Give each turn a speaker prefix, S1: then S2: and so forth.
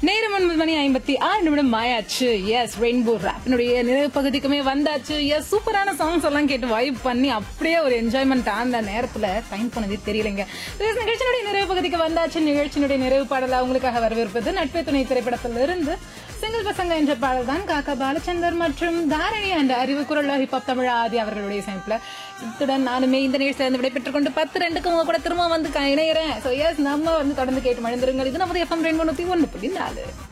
S1: நேரம் ஒன்பது மணி ஐம்பத்தி ஆறு நிமிடம் ஆயாச்சு எஸ் ரெயின்போ ராப்பினுடைய நிறைவு பகுதிக்குமே வந்தாச்சு எஸ் சூப்பரான சாங்ஸ் எல்லாம் கேட்டு வைப் பண்ணி அப்படியே ஒரு என்ஜாய்மெண்ட் அந்த நேரத்துல டைம் போனதே தெரியலைங்க Yes, நிகழ்ச்சியினுடைய நிறைவு பகுதிக்கு வந்தாச்சு நிகழ்ச்சியினுடைய நிறைவு பாடலா உங்களுக்காக வரவிருப்பது நட்பே துணை திரைப்படத்திலிருந்து சிங்கிள் பசங்க என்ற பாடல் தான் காக்கா பாலச்சந்தர் மற்றும் தாரணி அந்த அறிவு குரல் ஹிப்ஹாப் தமிழ் ஆதி அவர்களுடைய சமைப்புல இத்துடன் நானுமே இந்த நிகழ்ச்சியில இருந்து விடைபெற்றுக் கொண்டு பத்து ரெண்டுக்கு உங்க கூட திரும்ப வந்து க- இணையறேன் சோ எஸ் நம்ம வந்து தொடர்ந்து கேட்டு மழுந்துருங்கள் இது நமது எஃப்எம் ரெண்டு நூத்தி ஒண்ணு புள்ளி நாலு